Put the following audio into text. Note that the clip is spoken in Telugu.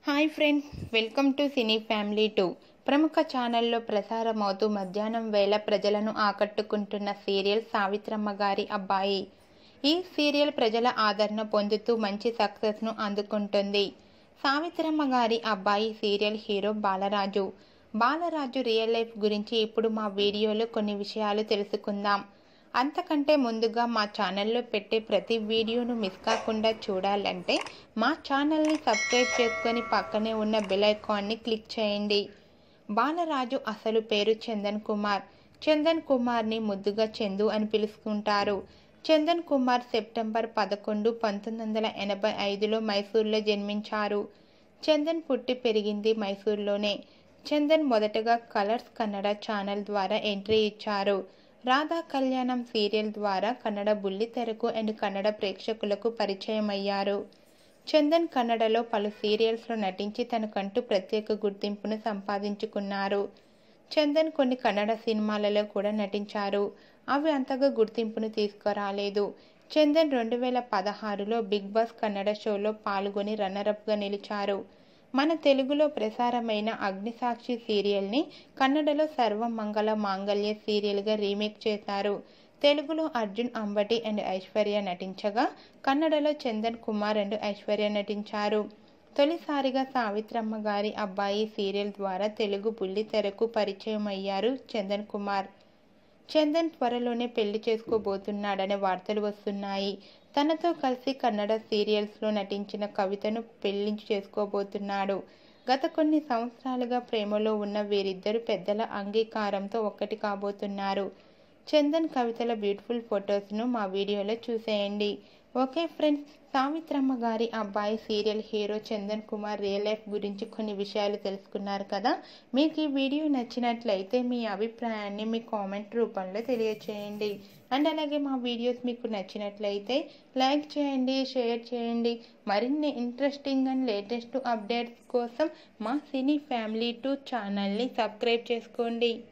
hi friends welcome to cine family two ప్రముఖ ఛానల్లో ప్రసారమవుతూ మధ్యాహ్నం వేళ ప్రజలను ఆకట్టుకుంటున్న సీరియల్ సావిత్రమ్మ గారి అబ్బాయి ఈ సీరియల్ ప్రజల ఆదరణ పొందుతూ మంచి సక్సెస్ను అందుకుంటుంది సావిత్రమ్మ గారి అబ్బాయి serial hero Balaraju Balaraju real life గురించి ఇప్పుడు మా వీడియోలో కొన్ని విషయాలు తెలుసుకుందాం అంతకంటే ముందుగా మా ఛానల్లో పెట్టే ప్రతి వీడియోను మిస్ కాకుండా చూడాలంటే మా ఛానల్ని సబ్స్క్రైబ్ చేసుకొని పక్కనే ఉన్న బెల్ ఐకాన్ని క్లిక్ చేయండి బాలరాజు అసలు పేరు చందన్ కుమార్ చందన్ కుమార్ని ముద్దుగా చందు అని పిలుచుకుంటారు చందన్ కుమార్ సెప్టెంబర్ పదకొండు పంతొమ్మిది వందల ఎనభై ఐదులో మైసూర్లో జన్మించారు చందన్ పుట్టి పెరిగింది మైసూర్లోనే చందన్ మొదటగా కలర్స్ కన్నడ ఛానల్ ద్వారా ఎంట్రీ ఇచ్చారు రాధా కళ్యాణం సీరియల్ ద్వారా కన్నడ బుల్లితెరకు అండ్ కన్నడ ప్రేక్షకులకు పరిచయం అయ్యారు చందన్ కన్నడలో పలు సీరియల్స్లో నటించి తనకంటూ ప్రత్యేక గుర్తింపును సంపాదించుకున్నారు చందన్ కొన్ని కన్నడ సినిమాలలో కూడా నటించారు అవి అంతగా గుర్తింపును తీసుకురాలేదు చందన్ రెండు వేల పదహారులో బిగ్ బాస్ కన్నడ షోలో పాల్గొని రన్నరప్గా నిలిచారు మన తెలుగులో ప్రసారమైన అగ్నిసాక్షి సీరియల్ని కన్నడలో సర్వమంగళ మాంగళ్య సీరియల్గా రీమేక్ చేశారు తెలుగులో అర్జున్ అంబటి అండ్ ఐశ్వర్య నటించగా కన్నడలో చందన్ కుమార్ అండ్ ఐశ్వర్య నటించారు తొలిసారిగా సావిత్రమ్మ గారి అబ్బాయి సీరియల్ ద్వారా తెలుగు బుల్లితెరకు పరిచయం అయ్యారు చందన్ కుమార్ చందన్ త్వరలోనే పెళ్లి చేసుకోబోతున్నాడనే వార్తలు వస్తున్నాయి తనతో కలిసి కన్నడ సీరియల్స్లో నటించిన కవితను పెళ్లి చేసుకోబోతున్నాడు గత కొన్ని సంవత్సరాలుగా ప్రేమలో ఉన్న వీరిద్దరు పెద్దల అంగీకారంతో ఒక్కటి కాబోతున్నారు చందన్ కవితల బ్యూటిఫుల్ ఫొటోస్ను మా వీడియోలో చూసేయండి ఓకే ఫ్రెండ్స్ సావిత్రమ్మ గారి అబ్బాయి serial hero Chandan Kumar real life గురించి కొన్ని విషయాలు తెలుసుకున్నారు కదా మీకు ఈ వీడియో నచ్చినట్లయితే మీ అభిప్రాయాన్ని మీ కామెంట్ రూపంలో తెలియచేయండి అండ్ అలాగే మా వీడియోస్ మీకు నచ్చినట్లయితే లైక్ చేయండి షేర్ చేయండి మరిన్ని ఇంట్రెస్టింగ్ అండ్ లేటెస్ట్ అప్డేట్స్ కోసం మా సినీ ఫ్యామిలీ టూ ఛానల్ని సబ్స్క్రైబ్ చేసుకోండి